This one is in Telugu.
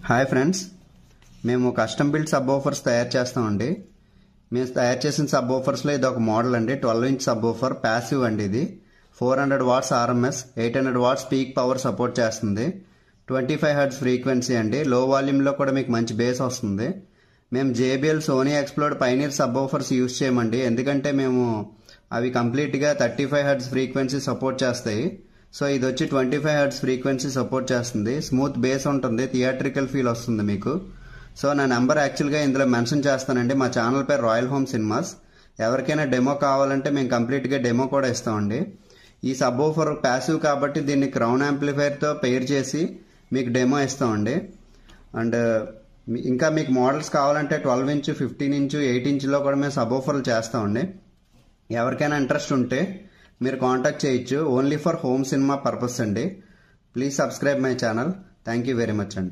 హాయ్ ఫ్రెండ్స్ మేము కస్టమ్ బిల్డ్ సబ్ ఓఫర్స్ తయారు చేస్తామండి మేము తయారు చేసిన సబ్ ఓఫర్స్లో ఇది ఒక మోడల్ అండి twelve inch subwoofer passive అండి ఇది four hundred watts RMS eight hundred watts peak power support చేస్తుంది ట్వంటీ ఫైవ్ హెడ్స్ ఫ్రీక్వెన్సీ అండి లో వాల్యూమ్లో కూడా మీకు మంచి బేస్ వస్తుంది మేము JBL Sony Xplod Pioneer subwoofers use చేయమండి ఎందుకంటే మేము అవి కంప్లీట్గా thirty five hertz frequency support చేస్తాయి సో ఇది వచ్చి twenty five hertz frequency support చేస్తుంది స్మూత్ బేస్ ఉంటుంది థియేట్రికల్ ఫీల్ వస్తుంది మీకు సో నా నెంబర్ యాక్చువల్గా ఇందులో మెన్షన్ చేస్తానండి మా ఛానల్ పేరు రాయల్ హోమ్ సినిమాస్ ఎవరికైనా డెమో కావాలంటే మేము కంప్లీట్గా డెమో కూడా ఇస్తామండి ఈ సబ్ ఓఫర్ ప్యాసివ్ కాబట్టి దీన్ని క్రౌన్ యాంప్లిఫైర్తో పెయిర్ చేసి మీకు డెమో ఇస్తామండి అండ్ ఇంకా మీకు మోడల్స్ కావాలంటే twelve inch fifteen inch eight ఇంచ్లో కూడా మేము సబ్ ఓఫర్లు చేస్తామండి ఎవరికైనా ఇంట్రెస్ట్ ఉంటే మీరు కాంటాక్ట్ చేయొచ్చు only for home cinema purpose అండి please subscribe my channel thank you very much అండి